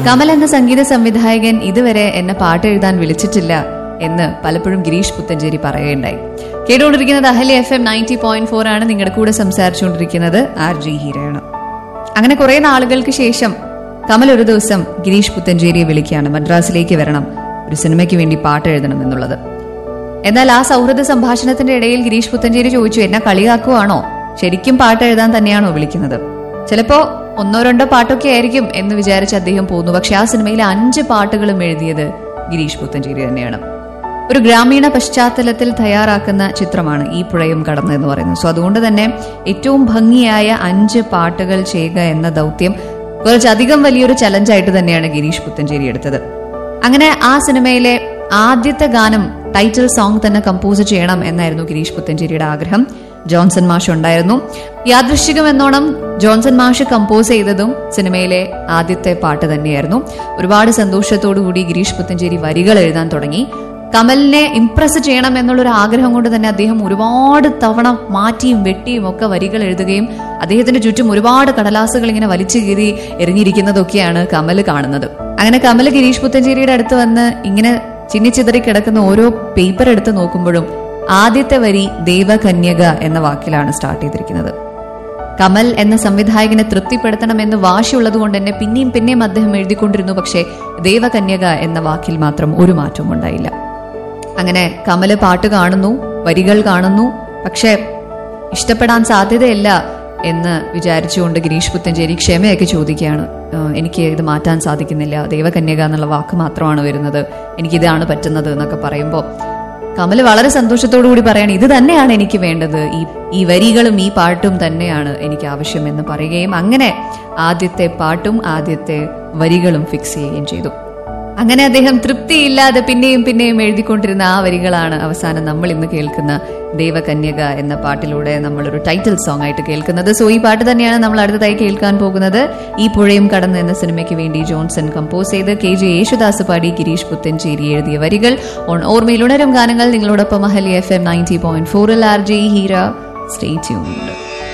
കമൽ എന്ന സംഗീത സംവിധായകൻ ഇതുവരെ എന്നെ പാട്ട് എഴുതാൻ വിളിച്ചിട്ടില്ല എന്ന് പലപ്പോഴും ഗിരീഷ് പുത്തഞ്ചേരി പറയുകയുണ്ടായി കേട്ടുകൊണ്ടിരിക്കുന്നത് Ahalya F M ninety point four ആണ് നിങ്ങളുടെ കൂടെ സംസാരിച്ചുകൊണ്ടിരിക്കുന്നത് ആർ ജി ഹീരയാണ് അങ്ങനെ കുറെ നാളുകൾക്ക് ശേഷം കമൽ ഒരു ദിവസം ഗിരീഷ് പുത്തഞ്ചേരിയെ വിളിക്കുകയാണ് മദ്രാസിലേക്ക് വരണം ഒരു സിനിമയ്ക്ക് വേണ്ടി പാട്ട് എഴുതണം എന്നുള്ളത് എന്നാൽ ആ സൗഹൃദ സംഭാഷണത്തിന്റെ ഇടയിൽ ഗിരീഷ് പുത്തഞ്ചേരി ചോദിച്ചു എന്നെ കളിയാക്കുവാണോ ശരിക്കും പാട്ട് എഴുതാൻ തന്നെയാണോ വിളിക്കുന്നത് ചിലപ്പോ ഒന്നോ രണ്ടോ പാട്ടൊക്കെ ആയിരിക്കും എന്ന് വിചാരിച്ച് അദ്ദേഹം പോന്നു പക്ഷെ ആ സിനിമയിലെ അഞ്ച് പാട്ടുകളും എഴുതിയത് ഗിരീഷ് പുത്തഞ്ചേരി തന്നെയാണ് ഒരു ഗ്രാമീണ പശ്ചാത്തലത്തിൽ തയ്യാറാക്കുന്ന ചിത്രമാണ് ഈ പുഴയും കടന്ന് എന്ന് പറയുന്നത് സോ അതുകൊണ്ട് തന്നെ ഏറ്റവും ഭംഗിയായ അഞ്ച് പാട്ടുകൾ ചെയ്യുക എന്ന ദൗത്യം കുറച്ചധികം വലിയൊരു ചലഞ്ചായിട്ട് തന്നെയാണ് ഗിരീഷ് പുത്തഞ്ചേരി എടുത്തത് അങ്ങനെ ആ സിനിമയിലെ ആദ്യത്തെ ഗാനം ടൈറ്റിൽ സോങ് തന്നെ കമ്പോസ് ചെയ്യണം എന്നായിരുന്നു ഗിരീഷ് പുത്തഞ്ചേരിയുടെ ആഗ്രഹം ജോൺസൺ മാഷ് ഉണ്ടായിരുന്നു യാദൃശ്ചികം എന്നോണം ജോൺസൺ മാഷ് കമ്പോസ് ചെയ്തതും സിനിമയിലെ ആദ്യത്തെ പാട്ട് തന്നെയായിരുന്നു ഒരുപാട് സന്തോഷത്തോടു കൂടി ഗിരീഷ് പുത്തഞ്ചേരി വരികൾ എഴുതാൻ തുടങ്ങി കമലിനെ ഇംപ്രസ് ചെയ്യണം എന്നുള്ളൊരു ആഗ്രഹം കൊണ്ട് തന്നെ അദ്ദേഹം ഒരുപാട് തവണ മാറ്റിയും വെട്ടിയും ഒക്കെ വരികൾ എഴുതുകയും അദ്ദേഹത്തിന്റെ ചുറ്റും ഒരുപാട് കടലാസുകൾ ഇങ്ങനെ വലിച്ചു കീറി എറിഞ്ഞിരിക്കുന്നതൊക്കെയാണ് കമൽ കാണുന്നത് അങ്ങനെ കമൽ ഗിരീഷ് പുത്തഞ്ചേരിയുടെ അടുത്ത് വന്ന് ഇങ്ങനെ ചിന്നിച്ചിതറി കിടക്കുന്ന ഓരോ പേപ്പർ എടുത്ത് നോക്കുമ്പോഴും ആദ്യത്തെ വരി ദേവകന്യക എന്ന വാക്കിലാണ് സ്റ്റാർട്ട് ചെയ്തിരിക്കുന്നത് കമൽ എന്ന സംവിധായകനെ തൃപ്തിപ്പെടുത്തണമെന്ന് വാശിയുള്ളത് കൊണ്ട് തന്നെ പിന്നെയും പിന്നെയും അദ്ദേഹം എഴുതിക്കൊണ്ടിരുന്നു പക്ഷേ ദേവകന്യക എന്ന വാക്കിൽ മാത്രം ഒരു മാറ്റവും ഉണ്ടായില്ല അങ്ങനെ കമല് പാട്ട് കാണുന്നു വരികൾ കാണുന്നു പക്ഷെ ഇഷ്ടപ്പെടാൻ സാധ്യതയില്ല എന്ന് വിചാരിച്ചുകൊണ്ട് ഗിരീഷ് പുത്തഞ്ചേരി ക്ഷമയൊക്കെ ചോദിക്കുകയാണ് "ആ, എനിക്ക് ഇത് മാറ്റാൻ സാധിക്കുന്നില്ല ദേവകന്യക എന്നുള്ള വാക്ക് മാത്രമാണ് വരുന്നത് എനിക്കിതാണ് പറ്റുന്നത് എന്നൊക്കെ പറയുമ്പോൾ കമൽ വളരെ സന്തോഷത്തോടു കൂടി പറയാണ് ഇത് തന്നെയാണ് എനിക്ക് വേണ്ടത് ഈ ഈ വരികളും ഈ പാട്ടും തന്നെയാണ് എനിക്ക് ആവശ്യമെന്ന് പറയുകയും അങ്ങനെ ആദ്യത്തെ പാട്ടും ആദ്യത്തെ വരികളും ഫിക്സ് ചെയ്യുകയും ചെയ്തു അങ്ങനെ അദ്ദേഹം തൃപ്തിയില്ലാതെ പിന്നെയും പിന്നെയും എഴുതിക്കൊണ്ടിരുന്ന ആ വരികളാണ് അവസാനം നമ്മൾ ഇന്ന് കേൾക്കുന്ന ദേവകന്യക എന്ന പാട്ടിലൂടെ നമ്മളൊരു ടൈറ്റിൽ സോങ് ആയിട്ട് കേൾക്കുന്നത് സോ ഈ പാട്ട് തന്നെയാണ് നമ്മൾ അടുത്തതായി കേൾക്കാൻ പോകുന്നത് ഈ പുഴയും കടന്ന് എന്ന സിനിമയ്ക്ക് വേണ്ടി ജോൺസൺ കമ്പോസ് ചെയ്ത് കെ ജെ യേശുദാസ് പാടി ഗിരീഷ് പുത്തഞ്ചേരി എഴുതിയ വരികൾ ഓൺ ഓർമ്മയിൽ ഉണരും ഗാനങ്ങൾ നിങ്ങളോടൊപ്പം Ahalya F M ninety point ഫോറിൽ R J Heera stay tuned